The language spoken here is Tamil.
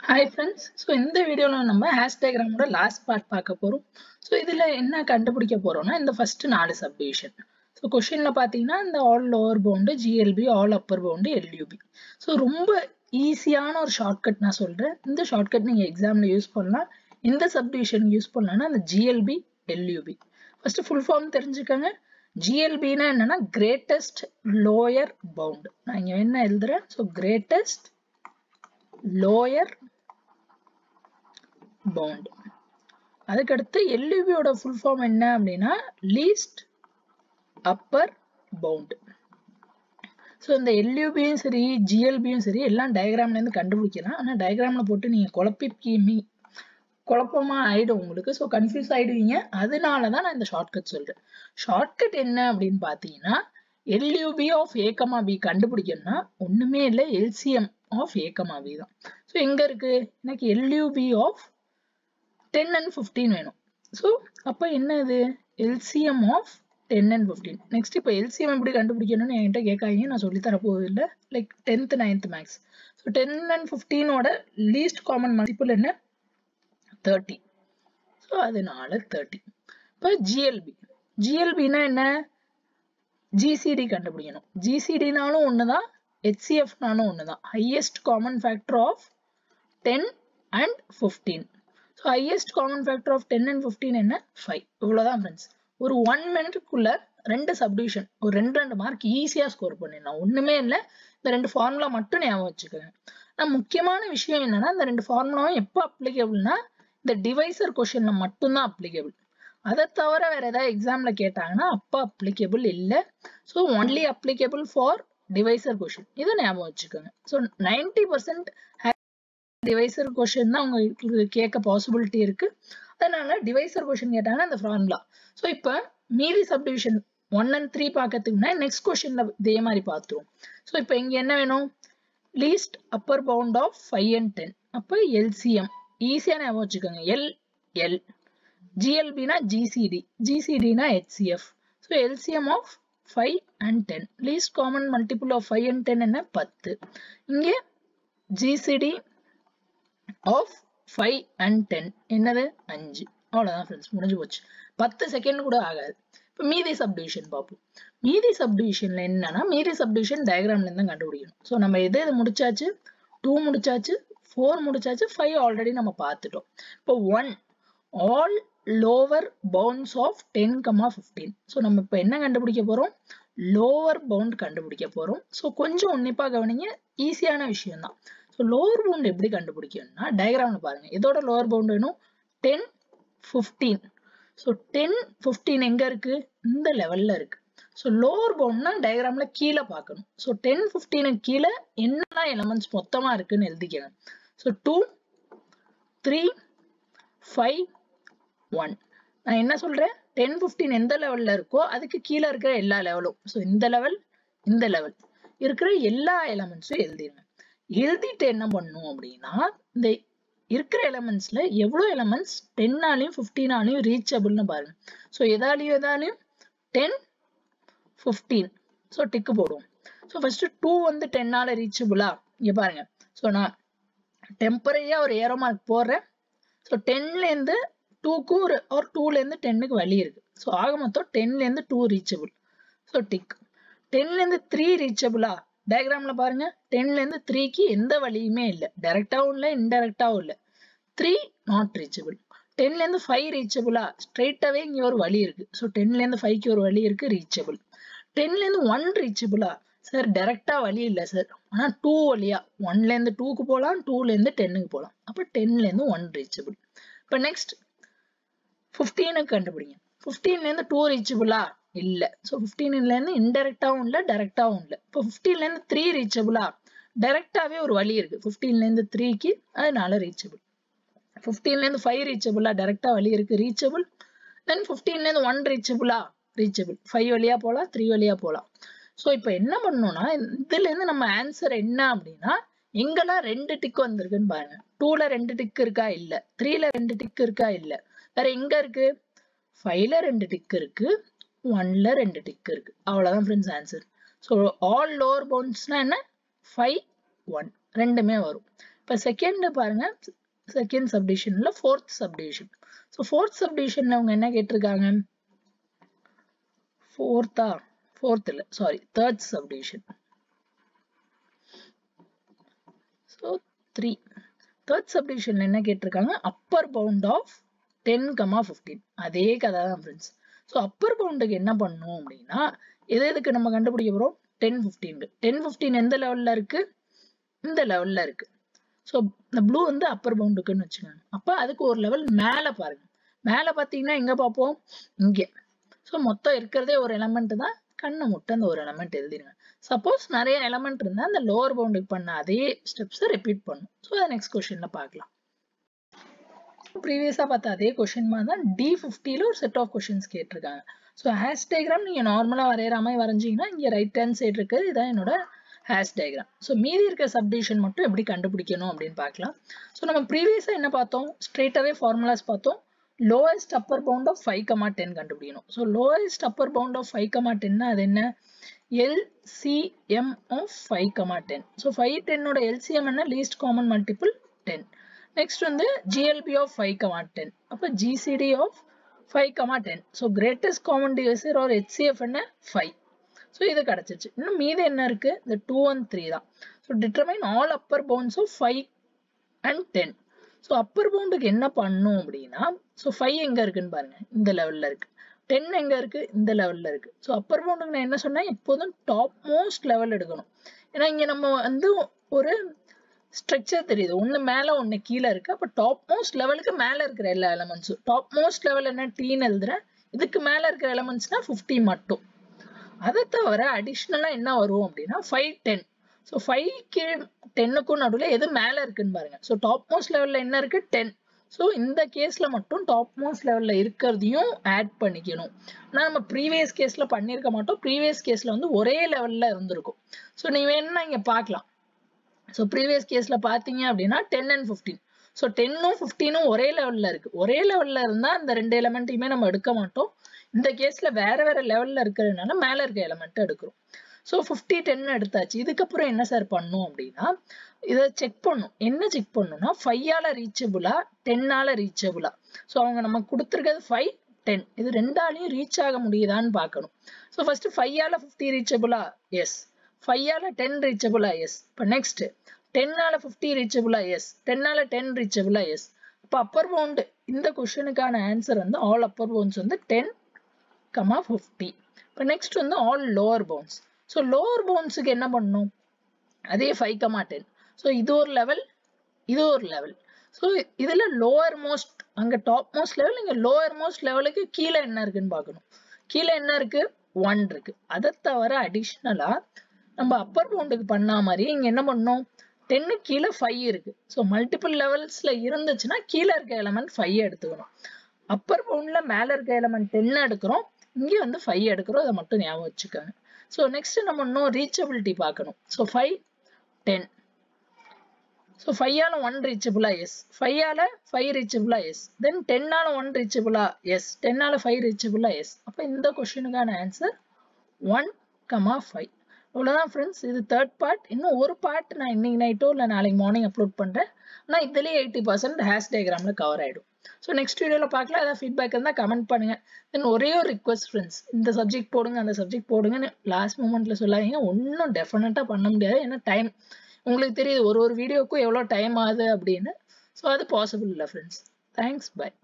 ஹாய் ஃப்ரெண்ட்ஸ் ஸோ இந்த வீடியோவில் நம்ம ஹேஷ் டயக்ராமோட லாஸ்ட் பார்ட் பார்க்க போகிறோம் ஸோ இதில் என்ன கண்டுபிடிக்க போகிறோம்னா இந்த ஃபஸ்ட்டு நாலு சப்டிவிஷன் ஸோ கொஷினில் பார்த்தீங்கன்னா இந்த all lower bound GLB all upper bound LUB so ரொம்ப ஈஸியான ஒரு ஷார்ட்கட் நான் சொல்கிறேன் இந்த ஷார்ட்கட் நீங்கள் எக்ஸாமில் யூஸ் பண்ணலாம் இந்த சப்டிவிஷன் யூஸ் பண்ணலாம்னா அந்த GLB LUB first full form தெரிஞ்சுக்கோங்க ஜிஎல்பினா என்னன்னா கிரேட்டஸ்ட் லோயர் பவுண்ட் நான் இங்கே என்ன எழுதுறேன் ஸோ கிரேட்டஸ்ட் லோயர் பவுண்ட் அதுக்கடுத்து எல்யூபியோட ஃபுல் ஃபார்ம் என்ன அப்படின்னா லீஸ்ட் அப்பர் பவுண்ட் ஸோ இந்த எல்யூபியும் சரி ஜிஎல்பியும் சரி எல்லாம் டயக்ராம்லேருந்து கண்டுபிடிக்கலாம் ஆனால் டயக்ராமில் போட்டு நீங்கள் குழப்பி மீ குழப்பமா ஆயிடும் உங்களுக்கு ஸோ கன்ஃபியூஸ் ஆயிடுவீங்க அதனால தான் நான் இந்த ஷார்ட்கட் சொல்றேன் ஷார்ட்கட் என்ன அப்படின்னு பார்த்தீங்கன்னா எல்யூபி ஆஃப் ஏகமா பி கண்டுபிடிக்கணும்னா ஒண்ணுமே இல்லை எல்சிஎம் ஆஃப் ஏகமா பி தான் ஸோ எங்க இருக்கு எனக்கு LUB of ten and fifteen வேணும் ஸோ அப்போ என்ன இது LCM of ten and fifteen next இப்போ எல்சிஎம் எப்படி கண்டுபிடிக்கணும்னு என்கிட்ட கேட்காதீங்க நான் சொல்லி தர போவது இல்லை like tenth ninth maths so ten and ஃபிஃப்டீனோட லீஸ்ட் காமன் மல்டிபிள் என்ன தேர்ட்டி ஸோ அதனால தேர்ட்டி இப்போ ஜிஎல்பி ஜிஎல்பினா என்ன ஜிசிடி கண்டுபிடிக்கணும் ஜிசிடினாலும் ஒன்று தான் ஹெச்சிஎஃப்னாலும் ஒன்று தான் highest common factor of ten and fifteen so highest common factor of ten and fifteen என்ன ஃபைவ் இவ்வளோதான் ஃப்ரெண்ட்ஸ் ஒரு ஒன் மினிட்டுக்குள்ள ரெண்டு சப்டிவிஷன் ஒரு ரெண்டு ரெண்டு மார்க் ஈஸியாக ஸ்கோர் பண்ணிடலாம் ஒன்றுமே இல்லை இந்த ரெண்டு ஃபார்முலா மட்டும் ஞாபகம் வச்சுக்கோங்க ஆனால் முக்கியமான விஷயம் என்னன்னா இந்த ரெண்டு ஃபார்முலாவும் எப்போ அப்ளிகபிள்னா இந்த டிவைசர் கொஷின்ல மட்டும்தான் அப்ளிகபிள் அதை தவிர வேற ஏதாவது எக்ஸாம்ல கேட்டாங்கன்னா அப்போ அப்ளிகபிள் இல்லை so only applicable for divisor question இதை ஞாபகம் வச்சுக்கோங்க so ninety percent divisor question தான் உங்களுக்கு கேட்க பாசிபிலிட்டி இருக்கு அதனால டிவைசர் கொஷின் கேட்டாங்கன்னா இந்த ஃபார்முலா ஸோ இப்போ மீதி சப்டிவிஷன் ஒன் அண்ட் த்ரீ பார்க்கறதுக்குன்னா நெக்ஸ்ட் கொஷின்ல இதே மாதிரி பார்த்துருவோம் ஸோ இப்போ இங்க என்ன வேணும் least upper bound of five and ten அப்போ எல்சிஎம் ஈஸியாக ஞாபகம் வச்சுக்கோங்க எல் எல் ஜிஎல்பினா ஜிசிடி ஜிசிடினா HCF so LCM of five and ten least common multiple of five and ten என்ன பத்து இங்கே GCD of five and ten என்னது அஞ்சு அவ்வளோதான் ஃப்ரெண்ட்ஸ் முடிஞ்சு போச்சு பத்து செகண்ட் கூட ஆகாது இப்போ மீதி சப்டிவிஷன் பார்ப்போம் மீதி சப்டிவிஷன்ல என்னன்னா மீதி சப்டிவிஷன் டயக்ராம்ல இருந்து கண்டுபிடிக்கணும் ஸோ நம்ம எது எது முடிச்சாச்சு டூ முடிச்சாச்சு ஃபோர் முடிச்சாச்சு ஃபைவ் ஆல்ரெடி நம்ம பார்த்துட்டோம் இப்போ one all lower bounds of ten comma fifteen so நம்ம இப்போ என்ன கண்டுபிடிக்க போகிறோம் லோவர் பவுண்ட் கண்டுபிடிக்க போகிறோம் ஸோ கொஞ்சம் உன்னிப்பாக கவனிங்க ஈஸியான விஷயம் தான் ஸோ லோவர் பவுண்ட் எப்படி கண்டுபிடிக்கணும்னா டயக்ராமில் பாருங்க இதோட லோவர் பவுண்ட் வேணும் ten fifteen so ten fifteen எங்கே இருக்குது இந்த லெவலில் இருக்குது ஸோ லோவர் பவுண்ட்னா டயக்ராமில் கீழே பார்க்கணும் ஸோ டென் ஃபிஃப்டீனுக்கு கீழே என்னெல்லாம் எலமெண்ட்ஸ் மொத்தமாக இருக்குன்னு எழுதிக்கணும் so two three five one நான் என்ன சொல்கிறேன் டென் ஃபிஃப்டீன் எந்த லெவலில் இருக்கோ அதுக்கு கீழே இருக்கிற எல்லா லெவலும் ஸோ இந்த லெவல் இந்த லெவல் இருக்கிற எல்லா எலமெண்ட்ஸும் எழுதிடுங்க எழுதிட்டு என்ன பண்ணும் அப்படின்னா இந்த இருக்கிற எலமெண்ட்ஸில் எவ்வளோ எலமெண்ட்ஸ் டென்னாலையும் ஃபிஃப்டீனாலையும் ரீச்சபிள்னு பாருங்க ஸோ எதாலையும் எதாலையும் டென் ஃபிஃப்டீன் ஸோ டிக்கு போடுவோம் ஸோ ஃபஸ்ட்டு டூ வந்து டென்னால் ரீச்சபிளா இங்கே பாருங்க ஸோ நான் டெம்பரரியாக ஒரு ஏரோ மார்க் போடுறேன் ஸோ டென்லேருந்து டூக்கு ஒரு ஒரு டூலேருந்து டென்னுக்கு வழி இருக்கு ஸோ ஆக மொத்தம் டென்லேருந்து டூ ரீச்சபிள் ஸோ டிக் டென்லேருந்து த்ரீ ரீச்சபிளா டயக்ராமில் பாருங்க டென்லேருந்து த்ரீக்கு எந்த வழியுமே இல்லை டைரக்டாகவும் இல்லை இன்டெரக்டாகவும் இல்லை த்ரீ நாட் ரீச்சபிள் டென்லேருந்து ஃபைவ் ரீச்சபிளா ஸ்ட்ரெயிட்டாகவே இங்கே ஒரு வழி இருக்கு ஸோ டென்லேருந்து ஃபைவ்க்கு ஒரு வழி இருக்கு ரீச்சபிள் டென்லேருந்து ஒன் ரீச்சபிளா சார் டைரக்டா வழி இல்லை சார் ஆனால் டூ வழியா ஒன்லேருந்து டூக்கு போகலாம் டூலேருந்து டென்னுக்கு போகலாம் அப்போ டென்லேருந்து ஒன் ரீச்சபிள் இப்போ நெக்ஸ்ட் ஃபிஃப்டீனுக்கு கண்டுபிடிங்க ஃபிஃப்டீன்லேருந்து டூ ரீச்சபிளா இல்லை ஸோ ஃபிஃப்டீன்லேருந்து இன்டெரக்டாகவும் இல்லை டேரெக்டாகவும் இல்லை இப்போ ஃபிஃப்டீன்லேருந்து த்ரீ ரீச்சபிளா டைரக்டாகவே ஒரு வழி இருக்கு ஃபிஃப்டீன்லேருந்து த்ரீக்கு அதனால ரீச்சபிள் ஃபிஃப்டீன்லேருந்து ஃபைவ் ரீச்சபிளா டைரக்டாக வழி இருக்கு ரீச்சபிள் தென் ஃபிஃப்டீன்லேருந்து ஒன் ரீச்சபிளா ரீச்சபிள் ஃபைவ் வழியா போகலாம் த்ரீ வழியா போகலாம் ஸோ இப்போ என்ன பண்ணணும்னா இதுலேருந்து நம்ம ஆன்சர் என்ன அப்படின்னா எங்கெல்லாம் ரெண்டு டிக் வந்திருக்குன்னு பாருங்க டூல ரெண்டு டிக் இருக்கா இல்லை த்ரீல ரெண்டு டிக் இருக்கா இல்லை வேற எங்க இருக்கு ஃபைவ்ல ரெண்டு டிக் இருக்கு ஒன்ல ரெண்டு டிக் இருக்கு அவ்வளோதான் friends answer so all lower பவுண்ட்ஸ்னா என்ன ஃபைவ் ஒன் ரெண்டுமே வரும் இப்போ செகண்ட் பாருங்க செகண்ட் சப்டிவிஷன்ல ஃபோர்த் சப்டிவிஷன் ஸோ ஃபோர்த் சப்டிவிஷன்ல அவங்க என்ன கேட்டிருக்காங்க ஃபோர்த்தா ஃபோர்த் இல்லை sorry third subdivision so three third சப்டிவிஷன்ல என்ன கேட்டிருக்காங்க upper bound of ten comma fifteen அதே கதை தான் ஃப்ரெண்ட்ஸ் ஸோ அப்பர் பவுண்டுக்கு என்ன பண்ணணும் அப்படின்னா எது எதுக்கு நம்ம கண்டுபிடிக்க போகிறோம் டென் ஃபிஃப்டீன் டென் ஃபிஃப்டீன் எந்த லெவலில் இருக்கு இந்த லெவலில் இருக்கு ஸோ இந்த ப்ளூ வந்து அப்பர் பவுண்டுக்குன்னு வச்சுக்கோங்க அப்போ அதுக்கு ஒரு லெவல் மேலே பாருங்க மேலே பார்த்தீங்கன்னா எங்கே பார்ப்போம் இங்கே ஸோ மொத்தம் இருக்கிறதே ஒரு எலமெண்ட் தான் கண்ணை முட்டை அந்த ஒரு எலமெண்ட் எழுதிடுங்க சப்போஸ் நிறைய எலமெண்ட் இருந்தால் அந்த லோவர் பவுண்டுக்கு பண்ண அதே ஸ்டெப்ஸை ரிப்பீட் பண்ணும் ஸோ அதை நெக்ஸ்ட் கொஷனில் பார்க்கலாம் ப்ரீவியஸாக பார்த்த அதே கொஷின் மாதிரி தான் டி ஃபிஃப்டியில் ஒரு செட் ஆஃப் கொஷின்ஸ் கேட்டிருக்காங்க ஸோ ஹேஷ் டயக்ராம் நீங்கள் நார்மலாக வரைகிற மாதிரி வரைஞ்சிங்கன்னா இங்கே ரைட் ஹேண்ட் சைடு இருக்குது இதுதான் என்னோட ஹேஷ் டயக்ராம் ஸோ மீதி இருக்க சப்டிவிஷன் மட்டும் எப்படி கண்டுபிடிக்கணும் அப்படின்னு பார்க்கலாம் ஸோ நம்ம ப்ரீவியஸாக என்ன பார்த்தோம் ஸ்ட்ரெயிட்டாகவே ஃபார்முலாஸ் பார்த்தோம் lowest upper bound of five comma ten கண்டுபிடிக்கணும் so lowest upper bound of five comma டென்னா அது என்ன LCM of five comma ten so five டென்னோட எல்சிஎம் என்ன least common multiple ten next வந்து GLB of five comma ten அப்போ GCD of five comma ten so greatest common divisor ஒரு ஹெச்சிஎஃப் என்ன ஃபைவ் ஸோ இது கிடச்சிச்சு இன்னும் மீது என்ன இருக்கு இந்த டூ அண்ட் த்ரீ தான் so determine all upper bounds of five and ten so upper பவுண்டுக்கு என்ன பண்ணும் அப்படின்னா ஸோ ஃபைவ் எங்கே இருக்குன்னு பாருங்க இந்த லெவலில் இருக்கு டென் எங்கே இருக்கு இந்த லெவலில் இருக்கு ஸோ அப்பர் பவுண்டுக்கு நான் என்ன சொன்னேன் எப்போதும் டாப் மோஸ்ட் லெவல் எடுக்கணும் ஏன்னா இங்கே நம்ம வந்து ஒரு ஸ்ட்ரக்சர் தெரியுது ஒன்று மேலே ஒன்று கீழே இருக்கு அப்போ டாப் மோஸ்ட் லெவலுக்கு மேலே இருக்கிற எல்லா எலமெண்ட்ஸும் டாப் மோஸ்ட் லெவல் என்ன டீன்னு எழுதுறேன் இதுக்கு மேலே இருக்கிற எலமெண்ட்ஸ்னா ஃபிஃப்டி மட்டும் அதை தவிர அடிஷ்னலாக என்ன வரும் அப்படின்னா ஃபைவ் டென் ஸோ ஃபைவ்க்கு டென்னுக்கும் நடுவில் எது மேலே இருக்குன்னு பாருங்க ஸோ டாப் மோஸ்ட் லெவலில் என்ன இருக்கு டென் ஸோ இந்த கேஸில் மட்டும் டாப் மோஸ்ட் லெவலில் இருக்கிறதையும் ஆட் பண்ணிக்கணும் ஆனால் நம்ம ப்ரீவியஸ் கேஸில் பண்ணியிருக்க மாட்டோம் ப்ரீவியஸ் கேஸில் வந்து ஒரே லெவலில் இருந்திருக்கும் ஸோ நீ வேணும்னா இங்கே பார்க்கலாம் ஸோ ப்ரீவியஸ் கேஸில் பார்த்தீங்க அப்படின்னா டென் அண்ட் ஃபிஃப்டீன் ஸோ டென்னும் ஃபிஃப்டீனும் ஒரே லெவலில் இருக்கு ஒரே லெவலில் இருந்தால் அந்த ரெண்டு எலமெண்ட்டையுமே நம்ம எடுக்க மாட்டோம் இந்த கேஸில் வேற வேற லெவலில் இருக்கிறதுனால மேலே இருக்க எலமெண்ட்டை எடுக்கிறோம் ஸோ ஃபிஃப்டி டென் எடுத்தாச்சு இதுக்கப்புறம் என்ன சார் பண்ணும் அப்படின்னா இதை செக் பண்ணும் என்ன செக் பண்ணும்னா ஃபைவால ரீச்சபிளா டென்னால ரீச்சபிளா ஸோ அவங்க நமக்கு கொடுத்துருக்கிறது ஃபைவ் டென் இது ரெண்டாலையும் ரீச் ஆக முடியுதான்னு பார்க்கணும் ஸோ ஃபர்ஸ்ட் ஃபைவால ஃபிஃப்டி ரீச்சபிளா எஸ் ஃபைவால டென் ரீச்சபிளா எஸ் இப்போ நெக்ஸ்ட் டென்னால ஃபிஃப்டி ரீச்சபிளா எஸ் டென்னால டென் ரீச்சபிளா எஸ் இப்போ அப்பர் பவுண்டு இந்த கொஷனுக்கான ஆன்சர் வந்து ஆல் அப்பர் பவுண்ட்ஸ் வந்து டென் கமா ஃபிஃப்டி இப்போ நெக்ஸ்ட் வந்து all lower bounds so lower பவுண்ட்ஸுக்கு என்ன பண்ணணும் அதே ஃபைவ் கமா டென் ஸோ இது ஒரு லெவல் இது ஒரு லெவல் ஸோ இதில் லோவர் மோஸ்ட் அங்கே டாப் மோஸ்ட் லெவல் இங்கே லோவர் மோஸ்ட் லெவலுக்கு கீழே என்ன இருக்குன்னு பார்க்கணும் கீழே என்ன இருக்கு ஒன் இருக்கு அதை தவிர அடிஷ்னலாக நம்ம அப்பர் பவுண்டுக்கு பண்ணா மாதிரி இங்கே என்ன பண்ணோம் டென்னு கீழே ஃபைவ் இருக்கு ஸோ மல்டிபிள் லெவல்ஸில் இருந்துச்சுன்னா கீழே இருக்க எலமெண்ட் ஃபைவ் எடுத்துக்கணும் அப்பர் பவுண்டில் மேலே இருக்க எலமெண்ட் டென் எடுக்கிறோம் இங்கே வந்து ஃபைவ் எடுக்கிறோம் அதை மட்டும் ஞாபகம் வச்சுக்கோங்க ஸோ நெக்ஸ்ட் நம்ம இன்னும் ரீச்சபிலிட்டி பார்க்கணும் ஸோ ஃபைவ் டென் ஸோ ஃபைவால ஒன் ரீச்சபிளா எஸ் ஃபைவால ஃபைவ் ரீச்சபிளா எஸ் தென் டென்னால ஒன் ரீச்சபிளா எஸ் டென்னால ஃபைவ் ரீச்சபிளா எஸ் அப்போ இந்த கொஷனுக்கான ஆன்சர் ஒன் கமா ஃபைவ் இவ்வளோதான் ஃப்ரெண்ட்ஸ் இது தேர்ட் பார்ட் இன்னும் ஒரு பார்ட் நான் இன்னைக்கு நைட்டோ இல்லை நாளைக்கு மார்னிங் அப்லோட் பண்ணுறேன் ஆனால் இதுலேயே எயிட்டி பர்சன்ட் ஹேஷ் டயக்ராமில் கவர் ஆகிடும் ஸோ நெக்ஸ்ட் வீடியோவில் பார்க்கலாம் ஏதாவது ஃபீட்பேக் இருந்தால் கமெண்ட் பண்ணுங்கள் தென் ஒரே ஒரு ரிக்வஸ்ட் ஃப்ரெண்ட்ஸ் இந்த சப்ஜெக்ட் போடுங்க அந்த சப்ஜெக்ட் போடுங்கன்னு லாஸ்ட் மூமெண்ட்டில் சொல்லாதீங்க ஒன்றும் டெஃபினட்டாக பண்ண முடியாது ஏன்னா டைம் உங்களுக்கு தெரியுது ஒரு ஒரு வீடியோக்கும் எவ்வளோ டைம் ஆகுது அப்படின்னு ஸோ அது பாசிபிள் இல்லை ஃப்ரெண்ட்ஸ் தேங்க்ஸ் பை